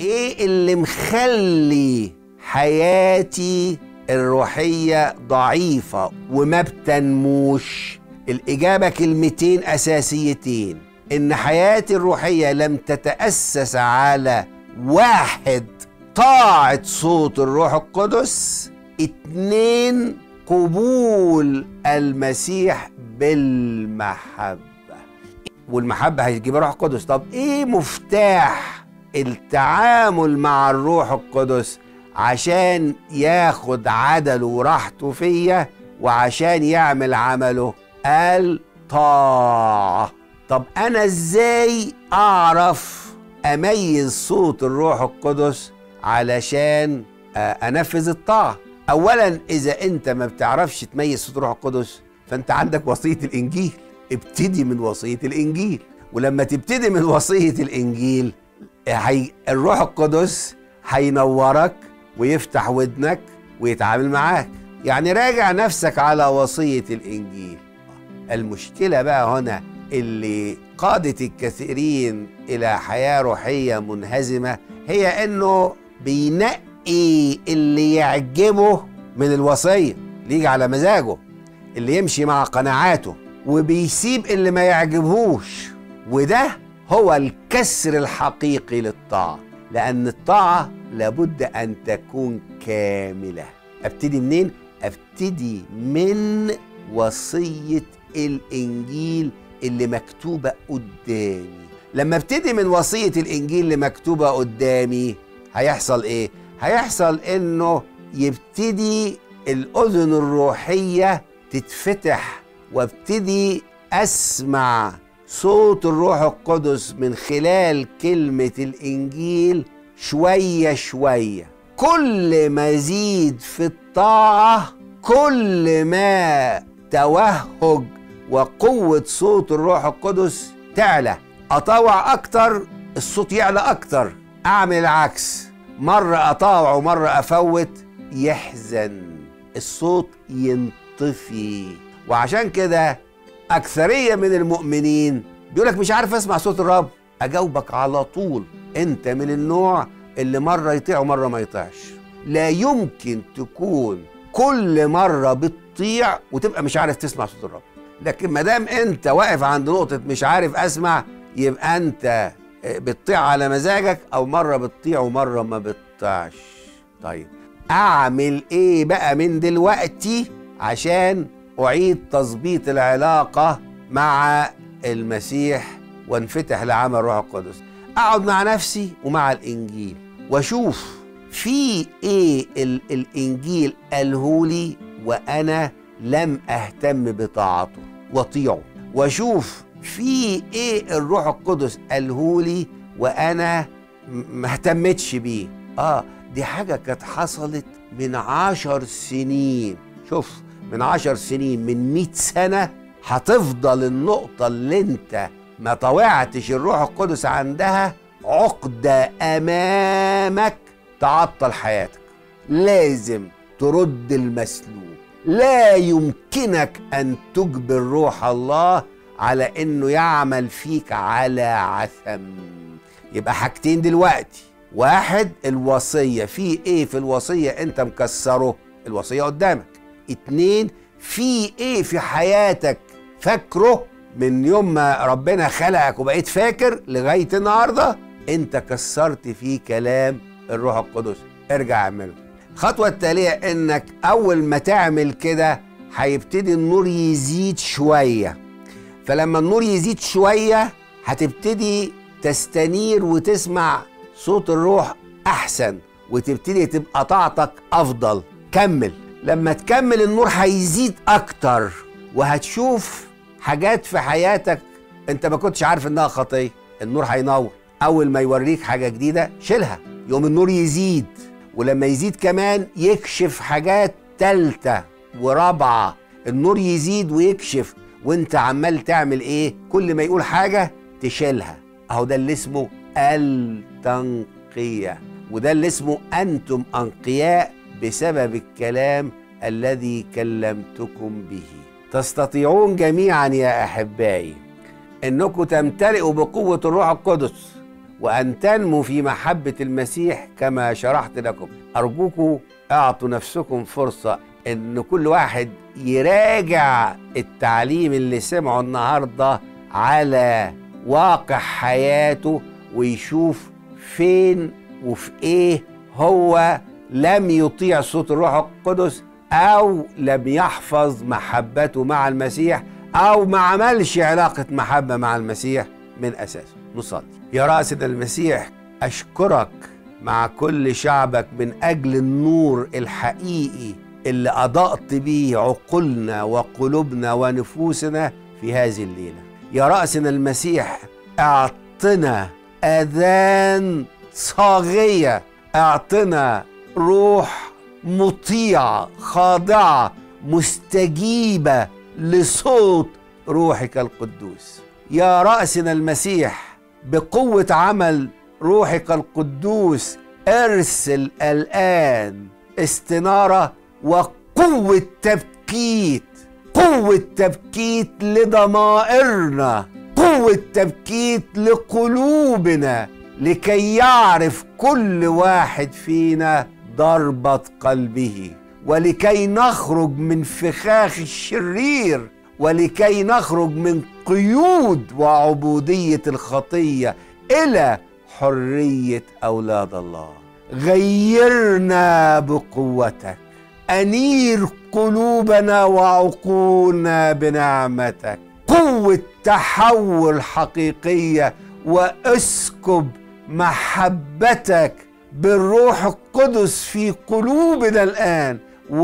ايه اللي مخلي حياتي الروحية ضعيفة وما بتنموش الإجابة كلمتين أساسيتين إن حياتي الروحية لم تتأسس على واحد طاعة صوت الروح القدس اتنين قبول المسيح بالمحبة والمحبة هيجيب الروح القدس طب ايه مفتاح التعامل مع الروح القدس عشان ياخد عدله وراحته فيا وعشان يعمل عمله الطاعة طب انا ازاي اعرف اميز صوت الروح القدس علشان انفذ الطاعة اولا اذا انت ما بتعرفش تميز صوت الروح القدس فانت عندك وصية الانجيل ابتدي من وصية الانجيل ولما تبتدي من وصية الانجيل هي الروح القدس هينورك ويفتح ودنك ويتعامل معاك يعني راجع نفسك على وصية الإنجيل المشكلة بقى هنا اللي قادت الكثيرين إلى حياة روحية منهزمة هي إنه بينقي اللي يعجبه من الوصية اللي يجي على مزاجه اللي يمشي مع قناعاته وبيسيب اللي ما يعجبهوش وده هو الكسر الحقيقي للطاعة لأن الطاعة لابد أن تكون كاملة أبتدي منين؟ أبتدي من وصية الإنجيل اللي مكتوبة قدامي لما ابتدي من وصية الإنجيل اللي مكتوبة قدامي هيحصل إيه؟ هيحصل إنه يبتدي الأذن الروحية تتفتح وابتدي أسمع صوت الروح القدس من خلال كلمة الإنجيل شوية شوية كل ما زيد في الطاعة كل ما توهج وقوة صوت الروح القدس تعلى أطاوع أكتر الصوت يعلى أكتر أعمل العكس مرة أطاوع ومرة أفوت يحزن الصوت ينطفي وعشان كده أكثرية من المؤمنين بيقولك مش عارف أسمع صوت الرب أجاوبك على طول أنت من النوع اللي مرة يطيع ومرة ما يطيعش لا يمكن تكون كل مرة بتطيع وتبقى مش عارف تسمع صوت الرب لكن ما دام انت واقف عند نقطة مش عارف اسمع يبقى انت بتطيع على مزاجك او مرة بتطيع ومرة ما بتطيعش طيب اعمل ايه بقى من دلوقتي عشان اعيد تظبيط العلاقة مع المسيح وانفتح لعمل الروح القدس اقعد مع نفسي ومع الانجيل واشوف في ايه ال الانجيل قالهولي وانا لم اهتم بطاعته واطيعه واشوف في ايه الروح القدس قالهولي وانا ما اهتمتش بيه اه دي حاجه كانت حصلت من عشر سنين شوف من عشر سنين من مئة سنه هتفضل النقطه اللي انت ما طوعتش الروح القدس عندها عقده امامك تعطل حياتك لازم ترد المسلوب لا يمكنك ان تجبر روح الله على انه يعمل فيك على عثم يبقى حاجتين دلوقتي واحد الوصية في ايه في الوصية انت مكسره الوصية قدامك اتنين في ايه في حياتك فاكره من يوم ما ربنا خلقك وبقيت فاكر لغاية النهاردة انت كسرت فيه كلام الروح القدس ارجع اعمله الخطوة التالية انك اول ما تعمل كده هيبتدي النور يزيد شوية فلما النور يزيد شوية هتبتدي تستنير وتسمع صوت الروح احسن وتبتدي تبقى طاعتك افضل كمل لما تكمل النور هيزيد اكتر وهتشوف حاجات في حياتك انت ما كنتش عارف انها خطيه النور هينور اول ما يوريك حاجه جديده شيلها يوم النور يزيد ولما يزيد كمان يكشف حاجات تالتة ورابعة النور يزيد ويكشف وانت عمال تعمل ايه كل ما يقول حاجة تشيلها اهو ده اللي اسمه التنقية وده اللي اسمه انتم انقياء بسبب الكلام الذي كلمتكم به تستطيعون جميعا يا احبائي انكم تمتلئوا بقوة الروح القدس وأن تنمو في محبة المسيح كما شرحت لكم أرجوكم أعطوا نفسكم فرصة إن كل واحد يراجع التعليم اللي سمعه النهاردة على واقع حياته ويشوف فين وفي إيه هو لم يطيع صوت الروح القدس أو لم يحفظ محبته مع المسيح أو ما عملش علاقة محبة مع المسيح من أساسه نصلي يا رأسنا المسيح أشكرك مع كل شعبك من أجل النور الحقيقي اللي أضأت بيه عقولنا وقلوبنا ونفوسنا في هذه الليلة يا رأسنا المسيح اعطنا أذان صاغية اعطنا روح مطيعة خاضعة مستجيبة لصوت روحك القدوس يا رأسنا المسيح بقوة عمل روحك القدوس ارسل الآن استنارة وقوة تبكيت قوة تبكيت لضمائرنا قوة تبكيت لقلوبنا لكي يعرف كل واحد فينا ضربة قلبه ولكي نخرج من فخاخ الشرير ولكي نخرج من قيود وعبودية الخطية إلى حرية أولاد الله غيرنا بقوتك أنير قلوبنا وعقولنا بنعمتك قوة تحول حقيقية واسكب محبتك بالروح القدس في قلوبنا الآن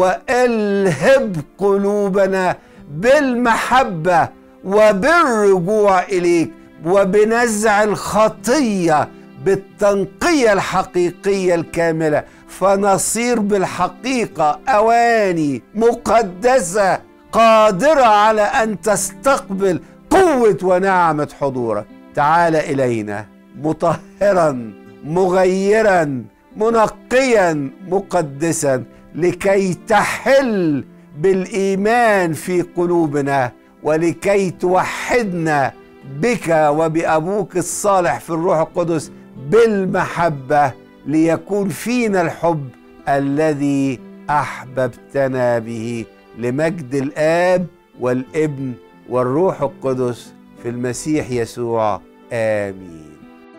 والهب قلوبنا بالمحبة وبالرجوع إليك وبنزع الخطية بالتنقية الحقيقية الكاملة فنصير بالحقيقة أواني مقدسة قادرة على أن تستقبل قوة ونعمة حضورك تعال إلينا مطهرا مغيرا منقيا مقدسا لكي تحل بالايمان في قلوبنا ولكي توحدنا بك وبابوك الصالح في الروح القدس بالمحبه ليكون فينا الحب الذي احببتنا به لمجد الاب والابن والروح القدس في المسيح يسوع امين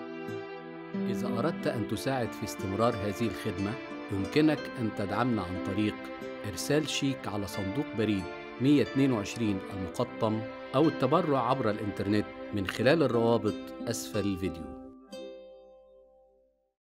إذا أردت أن تساعد في استمرار هذه الخدمة يمكنك أن تدعمنا عن طريق إرسال شيك على صندوق بريد 122 المقطم أو التبرع عبر الإنترنت من خلال الروابط أسفل الفيديو